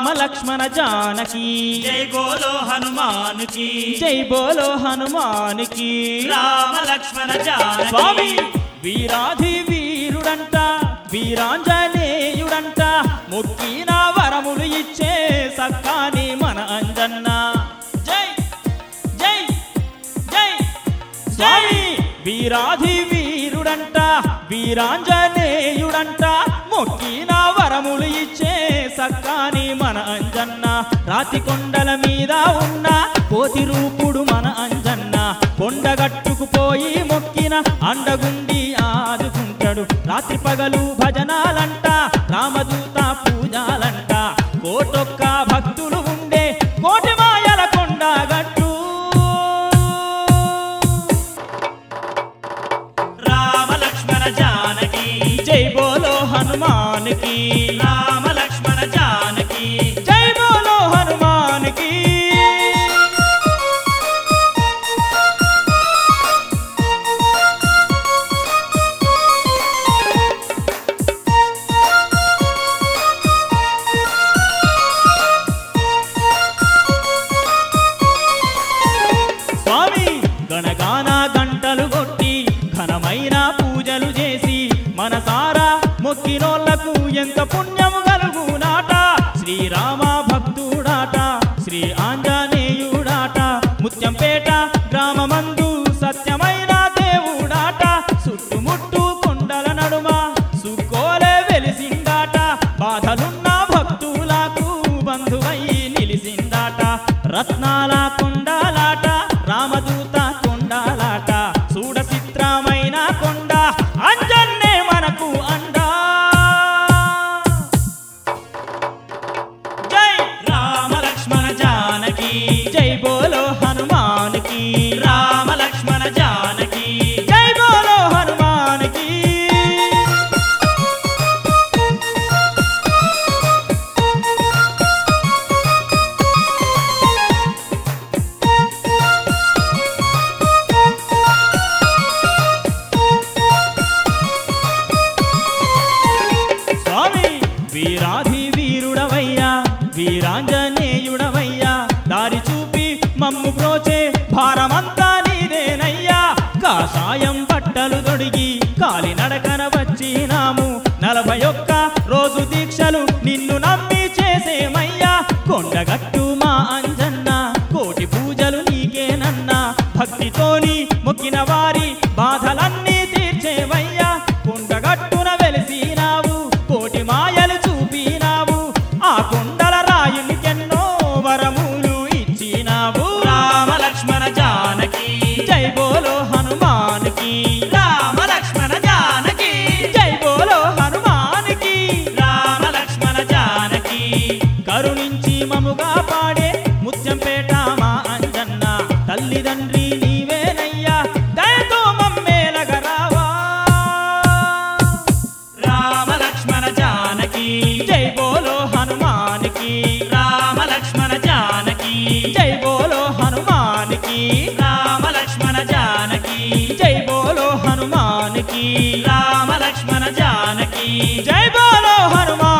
లక్ష్మణ జానకి జై బోలో హనుమానుకి జై బోలో హనుమానికి రామ లక్ష్మణ జానకి స్వామి వీరాధి వీరుడంట వీరాంజనేయుడంట మొక్కిన వరములు ఇచ్చే సక్కాని మన అంజన్న జై జై జై స్వామి వీరాధి వీరుడంట వీరాంజనేయుడంట మొక్కిన వరములు ఇచ్చే సక్కాని మన అంజన్న రాతి కొండల మీద ఉన్న కోతి రూపుడు మన అంజన్న కొండగట్టుకు పోయి మొక్కిన అండగుండి ఆదుకుంటాడు రాత్రి పగలు భజనాలంట రామదూత పూజాలంట కోటొక్క భక్తులు ఉండే కోటి మాయల కొండగట్టు రామ లక్ష్మణ జానకి జై బోలో హనుమానికి రామ లక్ష్మణ జానకి జై బోలో హనుమానికి స్వామి గణగాన గంటలు కొట్టి ఘనమైన పూజలు చేసి మనసారా మొక్కినోళ్లకు ఎంత పుణ్యము కలుగునాట శ్రీరామ భక్తుడాట శ్రీ ఆంజనేయుడాట ముత్యంపేట గ్రామమందు సత్యమైన దేవుడాట చుట్టుముట్టు కొండల నడుమ సుక్కోలే వెలిసిందాట బాధలున్న భక్తులకు బంధువై నిలిసిందాట రత్నాల కొండలాట రామదూత కొండలాట చూడ చిత్రమైన కొండ అంజన్నే మనకు అండా జై రామ లక్ష్మణ జానకి జై బోలో హనుమానికి రామ లక్ష్మణ జానకి జై బోలో హనుమానికి స్వామి వీరాధి వీరుడవయ్యా వీరాంజనేయుడవయ్యా దారి చూపి మమ్ము ప్రోచే భారమంతా నీదేనయ్యా కాషాయం బట్టలు తొడిగి కాలి నడకన వచ్చినాము నలభై ఒక్క రోజు దీక్షలు నిన్ను నమ్మి చేసేమయ్యా కొండగట్టు మా అంజన్న కోటి పూజలు నీకేనన్నా భక్తితోని మొక్కిన వారి బాధలన్నీ తీర్చేవయ్యా కొండగట్టున వెలిసినావు కోటి మాయలు చూపినావు ఆ కొండల రాయునికెన్నో వరములు ఇచ్చినావు రామ లక్ష్మణ జానకి జై బోలో హనుమానికి రామ లక్ష్మణ జానకి జై బోలో హనుమానికి రామ లక్ష్మణ జానకి కరుణించి మముగా పాడే ముత్యంపేట మా అంజన్న తల్లిదండ్రి నీవేనయ్యా దయతో మమ్మేలగరావా రామ లక్ష్మణ జానకి జై బోలో హనుమానికి రామ లక్ష్మణ జానకి జై బోలో హనుమానికి రామ లక్ష్మణ జానకి జై బోలో హనుమానికి రామ లక్ష్మణ జానకి జై బోలో హనుమాన్